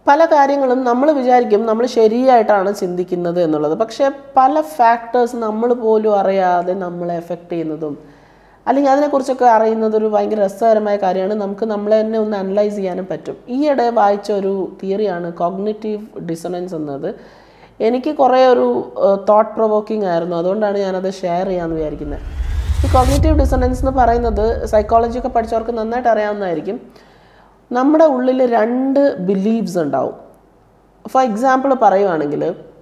പല കാര്യങ്ങളും നമ്മൾ വിചാരിക്കും നമ്മൾ ശരിയായിട്ടാണ് ചിന്തിക്കുന്നത് എന്നുള്ളത് പക്ഷേ പല ഫാക്ടേഴ്സ് നമ്മൾ പോലും അറിയാതെ നമ്മളെ എഫക്റ്റ് ചെയ്യുന്നതും അല്ലെങ്കിൽ അതിനെക്കുറിച്ചൊക്കെ അറിയുന്നത് ഒരു ഭയങ്കര രസകരമായ കാര്യമാണ് നമുക്ക് നമ്മളെ തന്നെ ഒന്ന് അനലൈസ് ചെയ്യാനും പറ്റും ഈയിടെ വായിച്ച ഒരു തിയറിയാണ് കോഗ്നിറ്റീവ് ഡിസണൻസ് എന്നത് എനിക്ക് കുറേ ഒരു തോട്ട് പ്രൊവോക്കിംഗ് ആയിരുന്നു അതുകൊണ്ടാണ് ഞാനത് ഷെയർ ചെയ്യാമെന്ന് വിചാരിക്കുന്നത് ഈ കോഗ്നിറ്റീവ് ഡിസണൻസ് എന്ന് പറയുന്നത് സൈക്കോളജി ഒക്കെ പഠിച്ചവർക്ക് നന്നായിട്ട് അറിയാവുന്നതായിരിക്കും നമ്മുടെ ഉള്ളിൽ രണ്ട് ബിലീവ്സ് ഉണ്ടാവും ഫോർ എക്സാമ്പിൾ പറയുവാണെങ്കിൽ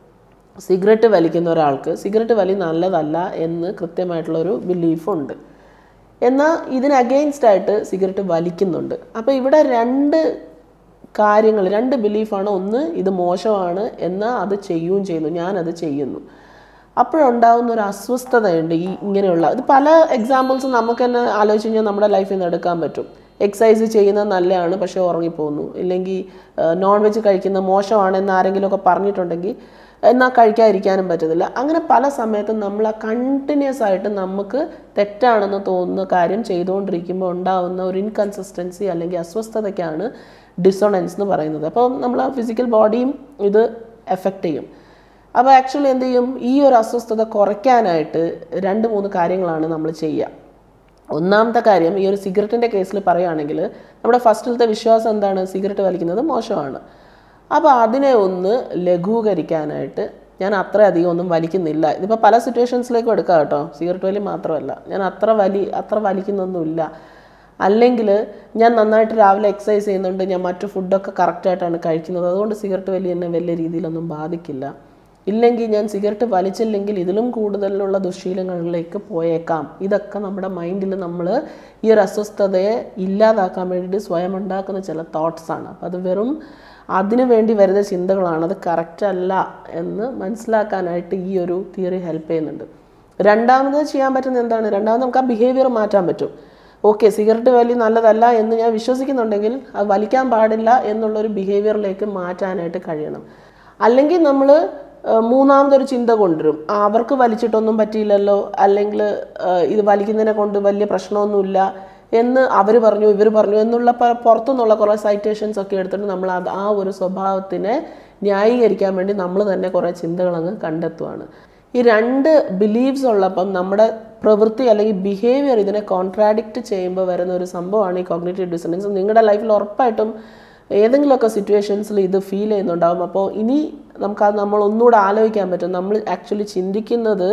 സിഗരറ്റ് വലിക്കുന്ന ഒരാൾക്ക് സിഗരറ്റ് വലി നല്ലതല്ല എന്ന് കൃത്യമായിട്ടുള്ളൊരു ബിലീഫുണ്ട് എന്നാൽ ഇതിന് അഗെയിൻസ്റ്റ് ആയിട്ട് സിഗരറ്റ് വലിക്കുന്നുണ്ട് അപ്പോൾ ഇവിടെ രണ്ട് കാര്യങ്ങൾ രണ്ട് ബിലീഫാണ് ഒന്ന് ഇത് മോശമാണ് എന്നാൽ അത് ചെയ്യുകയും ചെയ്യുന്നു ഞാനത് ചെയ്യുന്നു അപ്പോഴുണ്ടാകുന്ന ഒരു അസ്വസ്ഥതയുണ്ട് ഈ ഇങ്ങനെയുള്ള ഇത് പല എക്സാമ്പിൾസ് നമുക്ക് തന്നെ ആലോചിച്ച് കഴിഞ്ഞാൽ നമ്മുടെ ലൈഫിൽ നിന്ന് എടുക്കാൻ പറ്റും എക്സസൈസ് ചെയ്യുന്നത് നല്ലതാണ് പക്ഷേ ഉറങ്ങിപ്പോകുന്നു ഇല്ലെങ്കിൽ നോൺ വെജ് കഴിക്കുന്നത് മോശമാണ് എന്ന് ആരെങ്കിലുമൊക്കെ പറഞ്ഞിട്ടുണ്ടെങ്കിൽ എന്നാൽ കഴിക്കാതിരിക്കാനും പറ്റത്തില്ല അങ്ങനെ പല സമയത്തും നമ്മൾ ആ കണ്ടിന്യൂസ് ആയിട്ട് നമുക്ക് തെറ്റാണെന്ന് തോന്നുന്ന കാര്യം ചെയ്തുകൊണ്ടിരിക്കുമ്പോൾ ഉണ്ടാവുന്ന ഒരു ഇൻകൺസിസ്റ്റൻസി അല്ലെങ്കിൽ അസ്വസ്ഥതയ്ക്കാണ് ഡിസോണൻസ് എന്ന് പറയുന്നത് അപ്പോൾ നമ്മൾ ആ ഫിസിക്കൽ ബോഡിയും ഇത് എഫക്റ്റ് ചെയ്യും അപ്പോൾ ആക്ച്വലി എന്ത് ചെയ്യും ഈ ഒരു അസ്വസ്ഥത കുറയ്ക്കാനായിട്ട് രണ്ട് മൂന്ന് കാര്യങ്ങളാണ് നമ്മൾ ചെയ്യുക ഒന്നാമത്തെ കാര്യം ഈ ഒരു സിഗരറ്റിൻ്റെ കേസിൽ പറയുകയാണെങ്കിൽ നമ്മുടെ ഫസ്റ്റിലത്തെ വിശ്വാസം എന്താണ് സിഗരറ്റ് വലിക്കുന്നത് മോശമാണ് അപ്പോൾ അതിനെ ഒന്ന് ലഘൂകരിക്കാനായിട്ട് ഞാൻ അത്ര അധികം ഒന്നും വലിക്കുന്നില്ല ഇതിപ്പോൾ പല സിറ്റുവേഷൻസിലേക്കും എടുക്കാം കേട്ടോ സിഗരറ്റ് വലി മാത്രമല്ല ഞാൻ അത്ര വലി അത്ര വലിക്കുന്നൊന്നുമില്ല അല്ലെങ്കിൽ ഞാൻ നന്നായിട്ട് രാവിലെ എക്സസൈസ് ചെയ്യുന്നുണ്ട് ഞാൻ മറ്റു ഫുഡൊക്കെ കറക്റ്റായിട്ടാണ് കഴിക്കുന്നത് അതുകൊണ്ട് സിഗരറ്റ് വലി എന്നെ വലിയ രീതിയിലൊന്നും ബാധിക്കില്ല ഇല്ലെങ്കിൽ ഞാൻ സിഗരറ്റ് വലിച്ചില്ലെങ്കിൽ ഇതിലും കൂടുതലുള്ള ദുശീലങ്ങളിലേക്ക് പോയേക്കാം ഇതൊക്കെ നമ്മുടെ മൈൻഡിൽ നമ്മൾ ഈ ഒരു അസ്വസ്ഥതയെ ഇല്ലാതാക്കാൻ വേണ്ടിയിട്ട് സ്വയം ഉണ്ടാക്കുന്ന ചില തോട്ട്സാണ് അപ്പോൾ അത് വെറും അതിനു വേണ്ടി വരുന്ന ചിന്തകളാണ് അത് കറക്റ്റ് അല്ല എന്ന് മനസ്സിലാക്കാനായിട്ട് ഈ ഒരു തിയറി ഹെൽപ്പ് ചെയ്യുന്നുണ്ട് രണ്ടാമത് ചെയ്യാൻ പറ്റുന്ന എന്താണ് രണ്ടാമത് നമുക്ക് ആ ബിഹേവിയർ മാറ്റാൻ പറ്റും ഓക്കെ സിഗരറ്റ് വലി നല്ലതല്ല എന്ന് ഞാൻ വിശ്വസിക്കുന്നുണ്ടെങ്കിൽ അത് വലിക്കാൻ പാടില്ല എന്നുള്ളൊരു ബിഹേവിയറിലേക്ക് മാറ്റാനായിട്ട് കഴിയണം അല്ലെങ്കിൽ നമ്മൾ മൂന്നാമതൊരു ചിന്ത കൊണ്ടുവരും ആ, അവർക്ക് വലിച്ചിട്ടൊന്നും പറ്റിയില്ലല്ലോ അല്ലെങ്കിൽ ഇത് വലിക്കുന്നതിനെ കൊണ്ട് വലിയ പ്രശ്നമൊന്നുമില്ല എന്ന് അവർ പറഞ്ഞു ഇവർ പറഞ്ഞു എന്നുള്ള പ- പുറത്തുനിന്നുള്ള കുറേ സൈറ്റേഷൻസ് ഒക്കെ എടുത്തിട്ട് നമ്മൾ അത് ആ ഒരു സ്വഭാവത്തിനെ ന്യായീകരിക്കാൻ വേണ്ടി നമ്മൾ തന്നെ കുറേ ചിന്തകൾ അങ്ങ് കണ്ടെത്തുവാണ് ഈ രണ്ട് ബിലീവ്സ് ഉള്ളപ്പം നമ്മുടെ പ്രവൃത്തി അല്ലെങ്കിൽ ബിഹേവിയർ ഇതിനെ കോൺട്രാഡിക്റ്റ് ചെയ്യുമ്പോൾ വരുന്ന ഒരു സംഭവമാണ് ഈ കോഗ്നേറ്റീവ് ഡിസണൻസ് നിങ്ങളുടെ ലൈഫിൽ ഉറപ്പായിട്ടും ഏതെങ്കിലുമൊക്കെ സിറ്റുവേഷൻസിൽ ഇത് ഫീൽ ചെയ്യുന്നുണ്ടാവും അപ്പോൾ ഇനി നമുക്കത് നമ്മൾ ഒന്നുകൂടെ ആലോചിക്കാൻ പറ്റും നമ്മൾ ആക്ച്വലി ചിന്തിക്കുന്നത്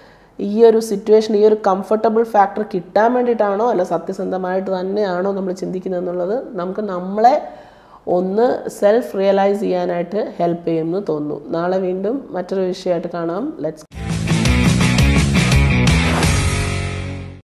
ഈ ഒരു സിറ്റുവേഷൻ ഈ ഒരു കംഫർട്ടബിൾ ഫാക്ടർ കിട്ടാൻ വേണ്ടിയിട്ടാണോ അല്ല സത്യസന്ധമായിട്ട് തന്നെയാണോ നമ്മൾ ചിന്തിക്കുന്നത് എന്നുള്ളത് നമുക്ക് നമ്മളെ ഒന്ന് സെൽഫ് റിയലൈസ് ചെയ്യാനായിട്ട് ഹെൽപ്പ് ചെയ്യുമെന്ന് തോന്നുന്നു നാളെ വീണ്ടും മറ്റൊരു വിഷയമായിട്ട് കാണാം ലെറ്റ്സ്